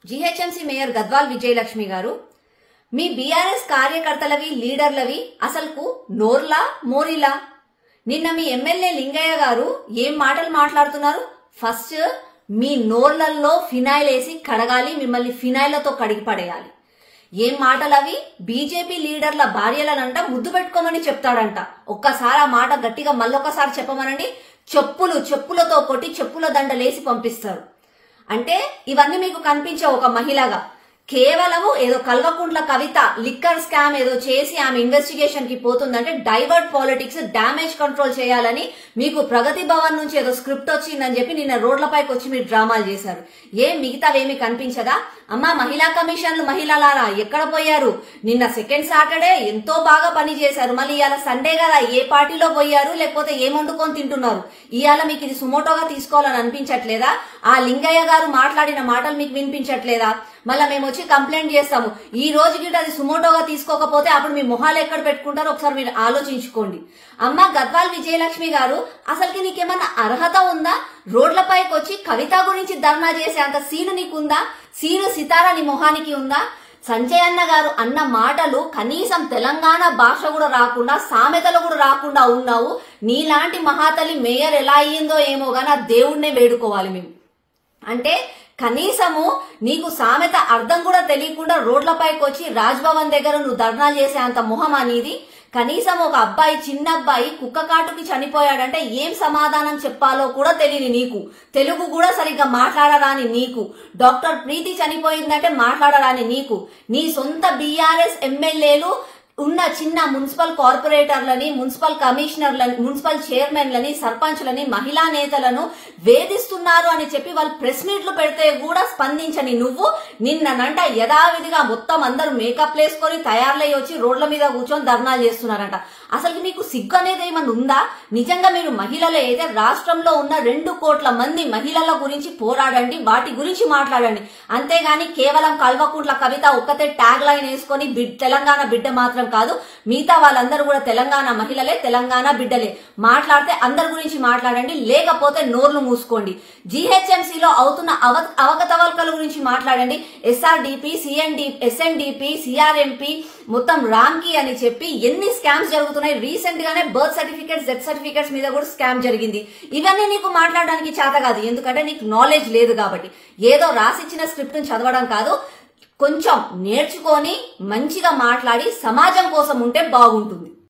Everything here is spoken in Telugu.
జిహెచ్ఎంసీ మేయర్ గద్వాల్ విజయలక్ష్మి గారు మీ బీఆర్ఎస్ కార్యకర్తలవి లీడర్లవి అసలుకు నోర్లా మోరిలా నిన్న మీ ఎమ్మెల్యే లింగయ్య గారు ఏం మాటలు మాట్లాడుతున్నారు ఫస్ట్ మీ నోర్లల్లో ఫినాయిల్ వేసి కడగాలి మిమ్మల్ని ఫినాయిలతో కడిగి పడేయాలి ఏం మాటలు అవి బీజేపీ లీడర్ల భార్యలనంట ముద్దు పెట్టుకోమని చెప్తాడంట ఒక్కసారి ఆ మాట గట్టిగా మళ్ళొకసారి చెప్పమనండి చెప్పులు చెప్పులతో కొట్టి చెప్పుల దండలేసి పంపిస్తారు అంటే ఇవన్నీ మీకు కనిపించే ఒక మహిళగా కేవలము ఏదో కల్వకుంట్ల కవిత లిక్కర్ స్కామ్ ఏదో చేసి ఆమె ఇన్వెస్టిగేషన్ కి పోతుందంటే డైవర్ట్ పాలిటిక్స్ డ్యామేజ్ కంట్రోల్ చేయాలని మీకు ప్రగతి భవన్ నుంచి ఏదో స్క్రిప్ట్ వచ్చిందని చెప్పి నిన్న రోడ్లపైకి వచ్చి మీరు డ్రామాలు చేశారు ఏం మిగతావేమి కనిపించదా అమ్మా మహిళా కమిషన్లు మహిళలారా ఎక్కడ పోయారు నిన్న సెకండ్ సాటర్డే ఎంతో బాగా పని చేశారు మళ్ళీ ఇవాళ సండే కదా ఏ పార్టీలో పోయారు లేకపోతే ఏం వండుకొని తింటున్నారు ఇవాళ మీకు ఇది సుమోటోగా తీసుకోవాలని అనిపించట్లేదా ఆ లింగయ్య గారు మాట్లాడిన మాటలు మీకు వినిపించట్లేదా మళ్ళీ మేము వచ్చి కంప్లైంట్ చేస్తాము ఈ రోజు గిట్ట అది సుమోటోగా తీసుకోకపోతే అప్పుడు మీ మొహాలు ఎక్కడ పెట్టుకుంటారో ఒకసారి మీరు ఆలోచించుకోండి అమ్మ గద్వాల్ విజయలక్ష్మి గారు అసలుకి నీకేమన్నా అర్హత ఉందా రోడ్లపైకి వచ్చి కవిత గురించి ధర్నా చేసే అంత సీను నీకుందా సీను సితారా నీ మొహానికి ఉందా సంజయ్ అన్న గారు అన్న మాటలు కనీసం తెలంగాణ భాష కూడా రాకుండా సామెతలు కూడా రాకుండా ఉన్నావు నీలాంటి మహాతలి మేయర్ ఎలా అయ్యిందో ఏమో గానీ ఆ దేవుణ్ణే వేడుకోవాలి మేము అంటే కనీసము నీకు సామెత అర్థం కూడా తెలియకుండా రోడ్లపైకి వచ్చి రాజ్భవన్ దగ్గర నువ్వు ధర్నాలు చేసే అంత మొహం అనేది కనీసం ఒక అబ్బాయి చిన్న అబ్బాయి కుక్క కాటుకి చనిపోయాడంటే ఏం సమాధానం చెప్పాలో కూడా తెలియని నీకు తెలుగు కూడా సరిగ్గా మాట్లాడరాని నీకు డాక్టర్ ప్రీతి చనిపోయిందంటే మాట్లాడరాని నీకు నీ సొంత బీఆర్ఎస్ ఎమ్మెల్యేలు ఉన్న చిన్న మున్సిపల్ కార్పొరేటర్లని మున్సిపల్ కమిషనర్లని మున్సిపల్ చైర్మన్లని సర్పంచ్లని మహిళా నేతలను వేధిస్తున్నారు అని చెప్పి వాళ్ళు ప్రెస్ మీట్లు పెడితే కూడా స్పందించని నువ్వు నిన్ననంట యథావిధిగా మొత్తం అందరూ మేకప్ వేసుకొని తయారులై వచ్చి రోడ్ల మీద కూర్చొని ధర్నాలు చేస్తున్నారంట అసలు నీకు సిగ్గు అనేది ఏమన్నా ఉందా నిజంగా మీరు మహిళలు అయితే రాష్ట్రంలో ఉన్న రెండు కోట్ల మంది మహిళల గురించి పోరాడండి వాటి గురించి మాట్లాడండి అంతేగాని కేవలం కల్వకుంట్ల కవిత ఒక్కతే ట్యాగ్ లైన్ వేసుకొని బిడ్ తెలంగాణ బిడ్డ మాత్రం కాదు మిగతా వాళ్ళందరూ కూడా తెలంగాణ మహిళలే తెలంగాణ బిడ్డలే మాట్లాడితే అందరి గురించి మాట్లాడండి లేకపోతే నోర్లు మూసుకోండి జీహెచ్ఎంసీలో అవుతున్న అవ అవకతవకల గురించి మాట్లాడండి ఎస్ఆర్డిపి సిఎన్డి ఎస్ఎన్డిపి సిఆర్ఎంపి మొత్తం రామ్కి అని చెప్పి ఎన్ని స్కామ్స్ జరుగుతున్నాయి రీసెంట్ గానే బర్త్ సర్టిఫికేట్స్ డెత్ సర్టిఫికేట్స్ మీద కూడా స్కామ్ జరిగింది ఇవన్నీ నీకు మాట్లాడడానికి చేత కాదు ఎందుకంటే నీకు నాలెడ్జ్ లేదు కాబట్టి ఏదో రాసిచ్చిన స్క్రిప్ట్ చదవడం కాదు కొంచెం నేర్చుకొని మంచిగా మాట్లాడి సమాజం కోసం ఉంటే బాగుంటుంది